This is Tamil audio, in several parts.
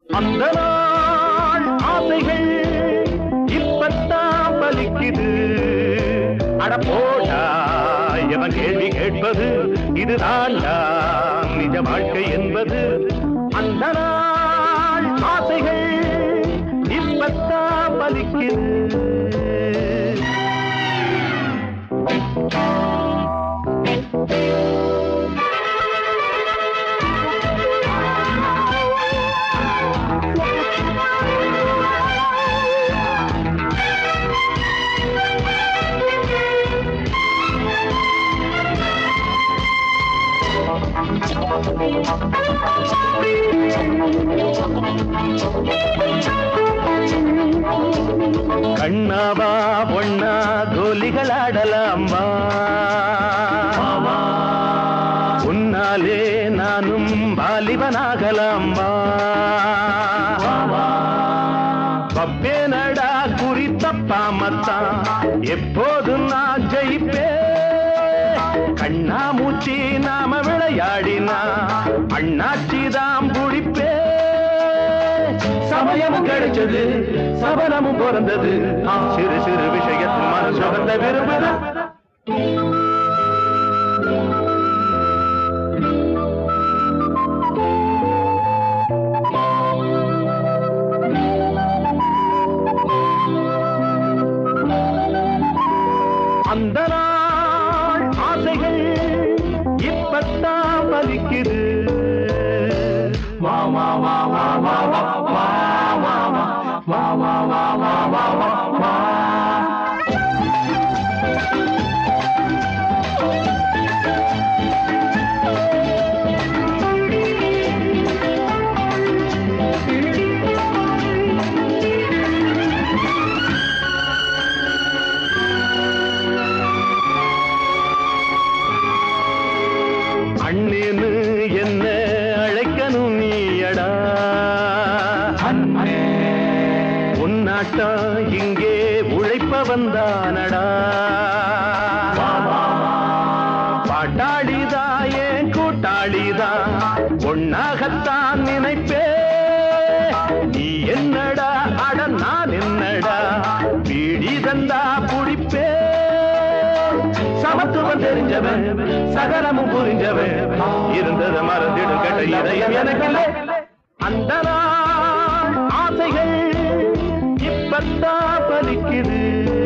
அந்த நாள் ஆசைகள் இப்பத்தான் பலிக்குது அட போடா எவன் கேள்வி கேட்பது இது தாண்டா நிஜ வாழ்க்கை என்பது அந்த நாள் ஆசைகள் இப்பத்தான் பலிக்குது கண்ணாவா பொண்ணா கோலிகள் ஆடலாம்பா உன்னாலே நானும் வாலிபனாகலாம்பா பப்பேனடா குறித்தப்பாமத்தான் எப்போதும் நான் ஜெயிப்பே கண்ணா மூச்சி நாம விளையாடினா அண்ணாச்சிதான் புடிப்பே சமயமும் கிடைச்சது சபலமும் பிறந்தது சிறு சிறு விஷயத்தில் மனசுகந்த விரும்புது அந்த நாள் ஆசைகள் இப்பத்தான் பலிக்குது வா வா வா வா வா வா வா வா வா வா வா வா வா வா வா வா அண்ணேன்னு என்ன அழைக்கணும் நீயடா உன்னாட்டம் இங்கே உழைப்ப வந்தானடா பாட்டாளிதா ஏன் கூட்டாளிதா ஒன்னாகத்தான் நினைப்பே நீ என்னடா அட நான் என்னடா பீடி தந்தா புடிப்பே சமத்துவம் தெரிஞ்சவன் சகலமும் புரிஞ்சவன் இருந்ததை மறந்திடும் கட்ட இதயம் எனக்கில்லை அந்த நாள் ஆசைகள் இப்பத்தான் பலிக்குது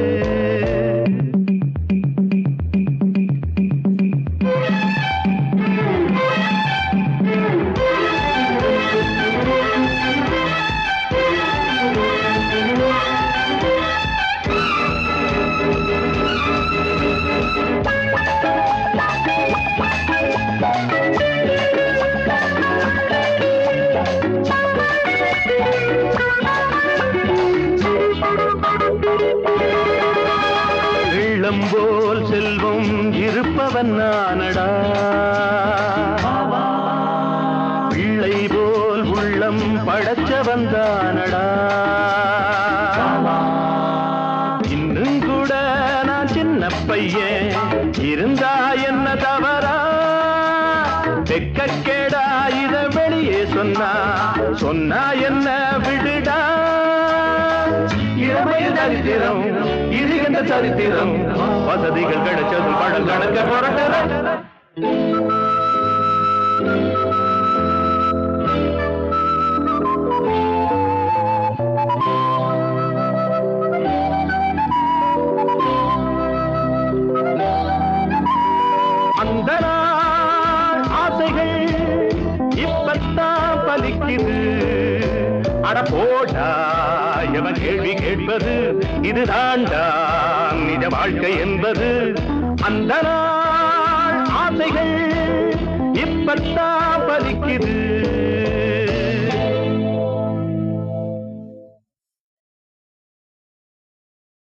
வெள்ளம் போல் செல்வம் இருப்பவன் நானடா பிள்ளை போல் உள்ளம் படைச்சவன் தானடா இன்னும் கூட நான் சின்ன பையன் இருந்தா என்ன தவறா வெக்கக்கேடா இத வெளியே சொன்னா சொன்னா என்ன விடுடா இளமைய சரித்திரம் இது எந்த சரித்திரம் வசதிகள் கிடைச்சதும் படம் கணக்க புரட்டல அந்த நாள் ஆசைகள் இப்பத்தான் பலிக்குது அட போடா எவன் கேள்வி கேட்பது இது தாண்டா நிஜ வாழ்க்கை என்பது அந்த நாள் ஆசைகள் இப்பத்தான் பலிக்குது